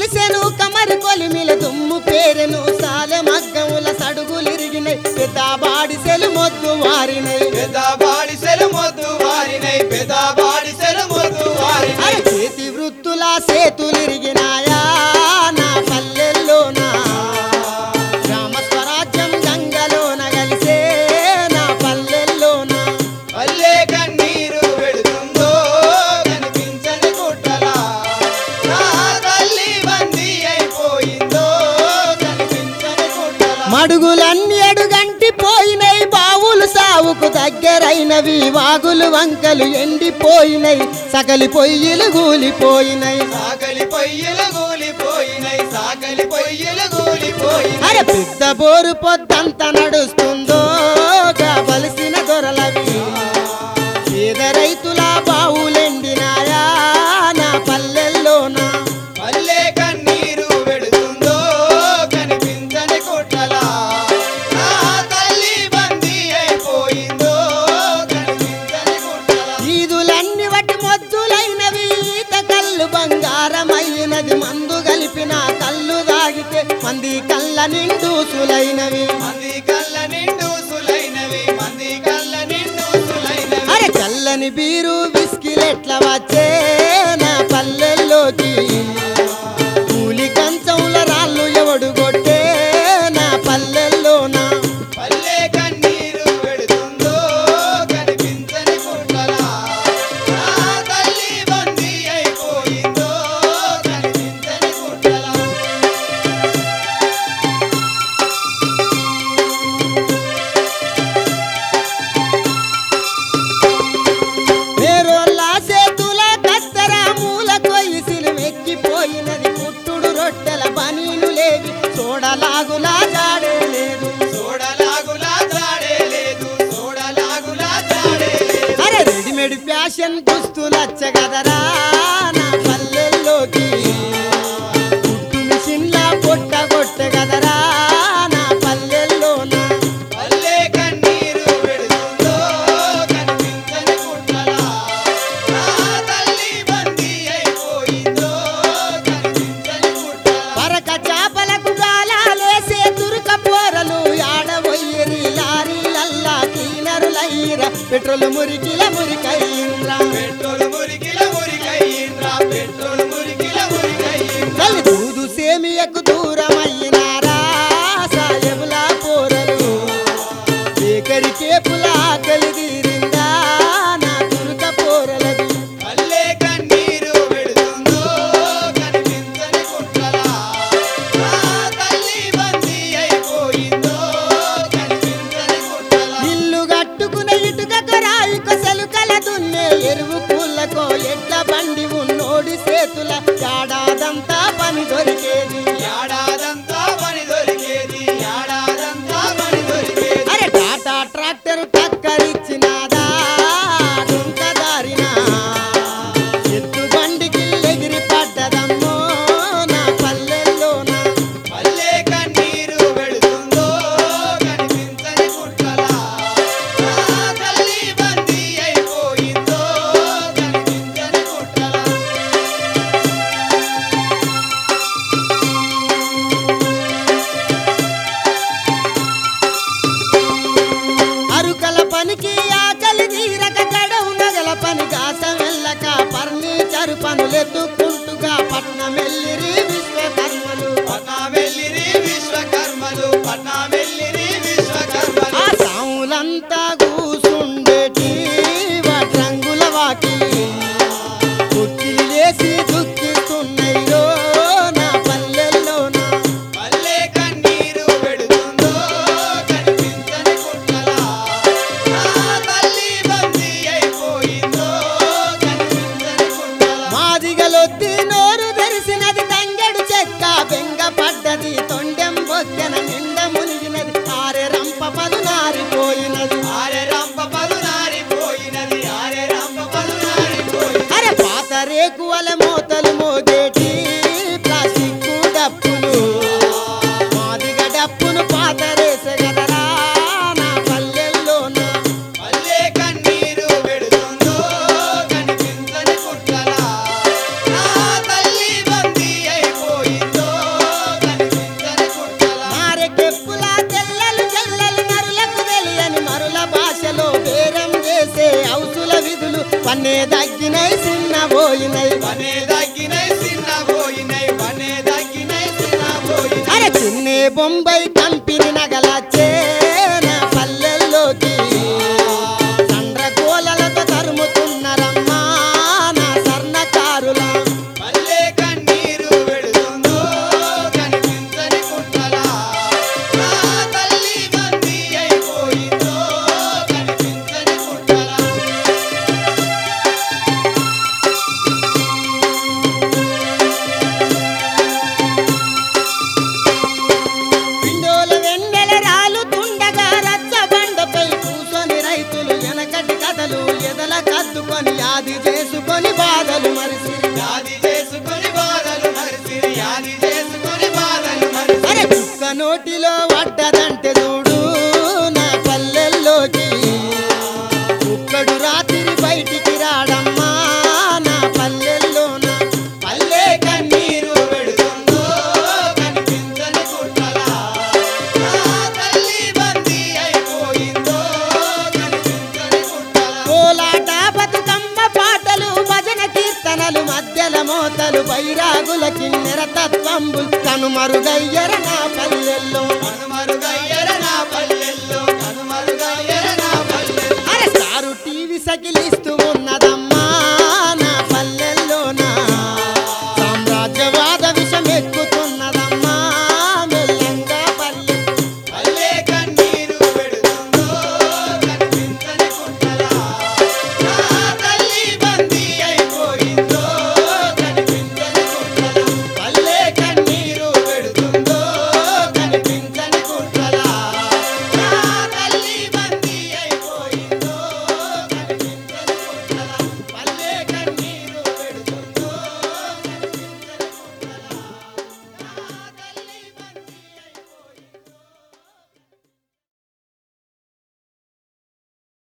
కురిసెను కమరి కొలిమిల దుమ్ము పేరెను సాలె మగ్గముల సడుగులిరిగినై పెద్ద బాడిసెలు మొద్దు వారినై పెద్ద బాడిసెలు మొద్దు వారినై పెద్ద బాడిసెలు మొద్దు వారినై అరే చేతి వృత్తుల సేతులిరిగినాయా నా పల్లెల్లోనా గ్రామ స్వరాజ్యం గంగలోన కలిసే నా పల్లెల్లోనా పల్లె కన్నీరు వెడుతుందో కనిపించని కుట్రలా నా తల్లి బందీ అయిపోయిందో కనిపించని కుట్రలా మడుగులన్నీ అడుగంటి పోయినై బావులు సావుకు దగ్గరైనవి వాగులు వంకలు ఎండిపోయినై సకలి పొయ్యిలు గూలిపోయినై సాకలి పొయ్యిలు గూలిపోయినై సాకలి పొయ్యిలు గూలిపోయినై అరే పెద్ద బోరు పొద్దంత నడుస్తుందో కావలసిన దొరలవి పేద రైతుల బావులెండినాయా నా పల్లెల్లోనా పల్లె కన్నీరు వెడుతుందో కనిపించని కుట్రలా నా తల్లి బందీ అయిపోయిందో కనిపించని కుట్రలా ఈదులన్నీ వటి మొద్దులైనవి ఈత కళ్ళు బంగారమైనది మందు కలిపిన కళ్ళు దాగితే మంది కళ్ళ నిండూసులైనవి మంది కళ్ళ నిండు సులైనవి మంది కళ్ళ నిండు సులైనవి అరే చల్లని బీరు బిస్కిలెట్ల వచ్చే నా పల్లెల్లోకి కూలి కంచంల రాళ్ళు ఎవడు కొట్టే నా పల్లెల్లోనా పల్లె కన్నీరు వెడుతుందో కనిపించని కుట్రలా నా తల్లి బందీ అయిపోయిందో కనిపించని కుట్రలా వేరోళ్ళ చేతుల కత్తెర మూల కొయ్యిసిలు ఎక్కిపోయినది పుట్టుడు రొట్టెల పనీలు లేవి చూడలాగులా జాడే లేదు చూడలాగులా జాడే లేదు చూడలాగులా జాడే లేదు అరే రెడీమేడ్ ఫ్యాషన్ దుస్తులచ్చ కదరా నా పల్లెల్లోకి పుట్టు మిషన్ల పొట్ట కొట్టె కదరా నా పల్లెల్లోనా పల్లె కన్నీరు వెడుతుందో కనిపించని కుట్రలా నా తల్లి బందీ అయిపోయిందో కనిపించని కుట్రలా పరక చాపలకు గాలాలేసే తురుక పోరలు ఆడబోయేరి లారీలల్లా క్లీనరులయ్యిర పెట్రోల్ మురికిల మురికయ్యింద్రా పెట్రోల్ మురికిల మురికయ్యిండ్రా పెట్రోల్ మురికిల మురికయ్యిండ్రా తల్లి దూదు సేమియకు దూరమయ్యినారా సాయబుల పోరలు బేకరి కేపుల ఆకలి తీరిందా నా తురుక పోరలది పల్లె కన్నీరు వెడుతుందో కనిపించని కుట్రలా నా తల్లి బందీ అయిపోయిందో కనిపించని కుట్రలా ఇల్లు కట్టుకునే ఇటుకకు రాయి కొసలు కల దున్నే ఎరువు పూలకో ఎడ్ల బండి ఉన్నోడి చేతుల ఏడాదంతా పని దొరికేది ఏడాదంతా పని దొరికేది ఏడాదంతా పని దొరికేది అరే టాటా ట్రాక్టర్ టక్కరిచ్చినాదా డుంక దారిన ఎత్తు బండికి ఎగిరి పడ్డదమ్మో నా పల్లెల్లోనా పల్లె కన్నీరు వెడుతుందో కనిపించని కుట్రలా నా తల్లి బందీ అయిపోయిందో కనిపించని కుట్రలా అరుకల పనికి ఆకలి తీరక గడవు నగల పని కాస వెళ్ళక ఫర్నిచర్ పనులెత్తుకుంటుగా పట్నం వెళ్ళిరి విశ్వకర్మలు పట్నా వెళ్ళిరి విశ్వకర్మలు పట్నా వెళ్ళిరి విశ్వకర్మలు ఆ సాములంతా కూసుండేటి రంగుల వాకిలి కుర్చీలు లేసి దుఃఖిస్తున్నాయిరో నా పల్లెల్లోనా పల్లె కన్నీరు వెడుతుందో కనిపించని కుట్రలా నా తల్లి బందీ అయిపోయిందో కనిపించని కుట్రలా మాదిగలొత్తి నోరు తెరిసినది తంగెడు చెక్క బెంగ పడ్డది తొండెం బొత్తెన నిండ మునిగినది ఆరె రంప పదునారిపోయినది ఆరె రంప పదునారిపోయినది ఆరె రంప పదునారిపోయినది అరే పాత రేకువల మోతలు మోగేటి ప్లాస్టిక్ డప్పులు మాదిగ డప్పును పాత రేసగదరా నా పల్లెల్లోనా పల్లె కన్నీరు వెడుతుందో కనిపించని కుట్రలా నా తల్లి బందీ అయిపోయిందో పోయినై వనే దగ్గినై చిన్న పోయినై వనే దగ్గినై చిన్న పోయినై అరే చిన్నే బొంబాయి కంపెనీ నగలచ్చే నా పల్లెల్లోకి చంద్రకోలలతో తరుముతున్నరమ్మా నా సర్ణకారుల పల్లె కన్నీరు వెడుతుందో కనిపించని కుట్టలా నా తల్లి బందీ అయిపోయిందో కనిపించని కుట్టలా పిండోల వెన్నెల రాలుతుండగా రచ్చబండపై కూసొని రైతులు వెనకటి కథలు ఎదల కద్దుకొని యాది చేసుకొని బాధలు మరిసి యాది చేసుకొని బాధలు మరిసిరి యాది చేసుకొని బాధలు మరిసిరి అరే కుక్క నోటిలో పడ్డదంటే చూడు నా పల్లెల్లోకి కుక్కడు రాత్రి బయటికి రాడమ్మా నా పల్లెల్లోన పల్లె కన్నీరు వెడుతుందో కనిపించని కుట్టలా నా తల్లి బందీ అయిపోయిందో కనిపించని కుట్టలా కోలాట బతుకమ్మ పాటలు భజన కీర్తనలు మధ్యల మోతలు బైరాగుల కిన్నెర తత్వంబు కనుమరుగయ్యర నా పల్లెల్లో కనుమరుగయ్యర నా పల్లెల్లో కనుమరుగయ్యర నా పల్లెల్లో అరే సారు టీవీ సకిలి